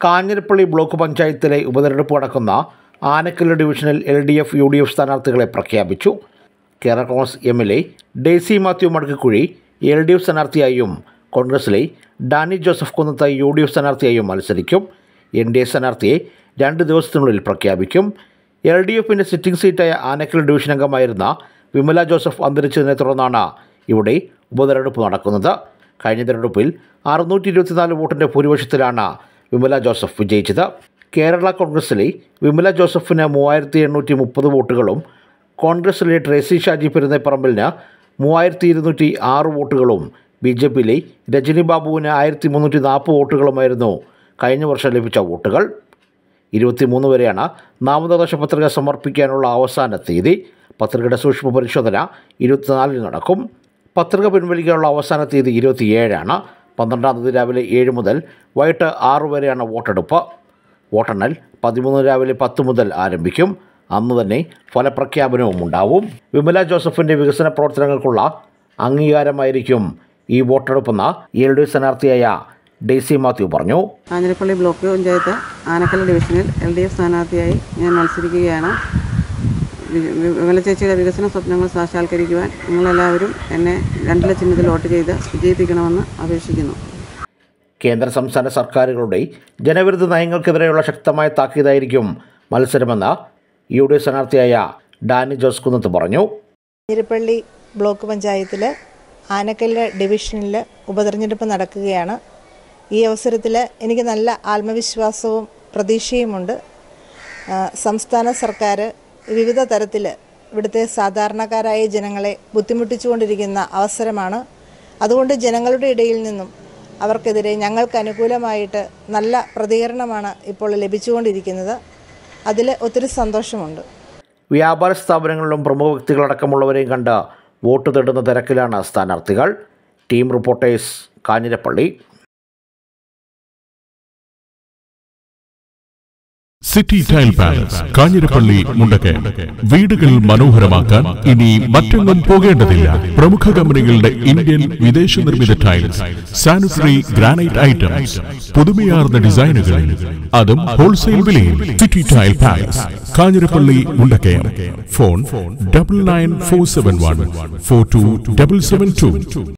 Kanjirappally block പഞ്ചായത്തിലെ ഉപതെരഞ്ഞെടുപ്പ് നടക്കുന്ന ആനക്കല്ല് ഡിവിഷനിൽ L D F U D F സ്ഥാനാർത്ഥികളെ പ്രഖ്യാപിച്ചു Kerala Congress M L A Daisy Mathew Madakkakuzhi L D F സ്ഥാനാർത്ഥിയായും കോൺഗ്രസിലെ Dani Joseph Kunnath U D F സ്ഥാനാർത്ഥിയായും മത്സരിക്കും എൻ ഡി എ സ്ഥാനാർത്ഥിയെ രണ്ട് ദിവസത്തിനുള്ളിൽ പ്രഖ്യാപിക്കും എൽ ഡി എഫിൻ്റെ സിറ്റിംഗ് സീറ്റായ ആനക്കൽ ഡിവിഷൻ അംഗമായിരുന്ന വിമല ജോസഫ് അന്തരിച്ചതിനെ തുടർന്നാണ് ഇവിടെ ഉപതെരഞ്ഞെടുപ്പ് നടക്കുന്നത് കഴിഞ്ഞ തെരഞ്ഞെടുപ്പിൽ അറുന്നൂറ്റി ഇരുപത്തിനാല് വോട്ടിൻ്റെ ഭൂരിപക്ഷത്തിലാണ് വിമല ജോസഫ് വിജയിച്ചത് കേരള കോൺഗ്രസിലെ വിമല ജോസഫിന് മൂവായിരത്തി എണ്ണൂറ്റി മുപ്പത് വോട്ടുകളും കോൺഗ്രസിലെ ട്രേസി ഷാജി പെരുന്നപ്പറമ്പിലിന് മൂവായിരത്തി ഇരുന്നൂറ്റി ആറ് വോട്ടുകളും ബി ജെ പിയിലെ രജനി ബാബുവിന് ആയിരത്തി മുന്നൂറ്റി നാൽപ്പത് വോട്ടുകളുമായിരുന്നു കഴിഞ്ഞ വർഷം ലഭിച്ച വോട്ടുകൾ ഇരുപത്തിമൂന്ന് വരെയാണ് നാമനിർദ്ദേശ പത്രിക സമർപ്പിക്കാനുള്ള അവസാന തീയതി പത്രികയുടെ സൂക്ഷ്മ പരിശോധന ഇരുപത്തിനാലിന് നടക്കും പത്രിക പിൻവലിക്കാനുള്ള അവസാന തീയതി ഇരുപത്തിയേഴാണ് പന്ത്രണ്ടാം തീയതി രാവിലെ ഏഴ് മുതൽ വൈകിട്ട് ആറ് വരെയാണ് വോട്ടെടുപ്പ് വോട്ടെണ്ണൽ പതിമൂന്ന് രാവിലെ പത്ത് മുതൽ ആരംഭിക്കും അന്ന് തന്നെ ഫലപ്രഖ്യാപനവും ഉണ്ടാവും വിമല ജോസഫിൻ്റെ വികസന പ്രവർത്തനങ്ങൾക്കുള്ള അംഗീകാരമായിരിക്കും ഈ വോട്ടെടുപ്പെന്ന് എൽ ഡി എഫ് സ്ഥാനാർത്ഥിയായ ഡെയ്സി മാത്യു പറഞ്ഞു കാഞ്ഞിരപ്പള്ളി ബ്ലോക്ക് പഞ്ചായത്ത് ആനക്കൽ ഡിവിഷനിൽ എൽ ഡി എഫ് സ്ഥാനാർത്ഥിയായി ഞാൻ മത്സരിക്കുകയാണ് വി- വി- വിമല ചേച്ചിയുടെ വികസന സ്വപ്നങ്ങൾ സാക്ഷാത്കരിക്കുവാൻ നിങ്ങളെല്ലാവരും എന്നെ രണ്ടില ചിഹ്നത്തിൽ വോട്ട് ചെയ്ത് വിജയിപ്പിക്കണമെന്ന് അപേക്ഷിക്കുന്നു കേന്ദ്ര സംസ്ഥാന സർക്കാരുകളുടെ ജനവിരുദ്ധ നയങ്ങൾക്കെതിരെയുള്ള ശക്തമായ താക്കീതായിരിക്കും മത്സരമെന്ന് യു ഡി എഫ് സ്ഥാനാർത്ഥിയായ ഡാനി ജോസ് കുന്നത്ത് പറഞ്ഞു കാഞ്ഞിരപ്പള്ളി ബ്ലോക്ക് പഞ്ചായത്തിൽ ആനക്കല്ല് ഡിവിഷനിൽ ഉപതെരഞ്ഞെടുപ്പ് നടക്കുകയാണ് ഈ അവസരത്തിൽ എനിക്ക് നല്ല ആത്മവിശ്വാസവും പ്രതീക്ഷയുമുണ്ട് ആ, സംസ്ഥാന സർക്കാർ വിവിധ തരത്തിൽ ഇവിടുത്തെ സാധാരണക്കാരായ ജനങ്ങളെ ബുദ്ധിമുട്ടിച്ചുകൊണ്ടിരിക്കുന്ന അവസരമാണ് അതുകൊണ്ട് ജനങ്ങളുടെ ഇടയിൽ നിന്നും അവർക്കെതിരെ ഞങ്ങൾക്ക് അനുകൂലമായിട്ട് നല്ല പ്രതികരണമാണ് ഇപ്പോൾ ലഭിച്ചുകൊണ്ടിരിക്കുന്നത് അതിൽ ഒത്തിരി സന്തോഷമുണ്ട് വ്യാപാര സ്ഥാപനങ്ങളിലും പ്രമുഖ വ്യക്തികളടക്കമുള്ളവരെയും കണ്ട് വോട്ട് തേടുന്ന തിരക്കിലാണ് സ്ഥാനാർത്ഥികൾ team reporters Kanjirappally city tile palace Kanjirappally Mundakkayam വീടുകൾ മനോഹരമാക്കാൻ ഇനി മറ്റൊന്നും പോകേണ്ടതില്ല പ്രമുഖ കമ്പനികളുടെ ഇന്ത്യൻ വിദേശ നിർമ്മിത ടൈൽസ് സാനിറ്ററി ഗ്രാനൈറ്റ് ഐറ്റംസ് പുതുമയാർന്ന ഡിസൈനുകളിൽ അതും ഹോൾസെയിൽ വിലയിൽ city tile palace Kanjirappally Mundakkayam phone double nine four seven one four two double seven to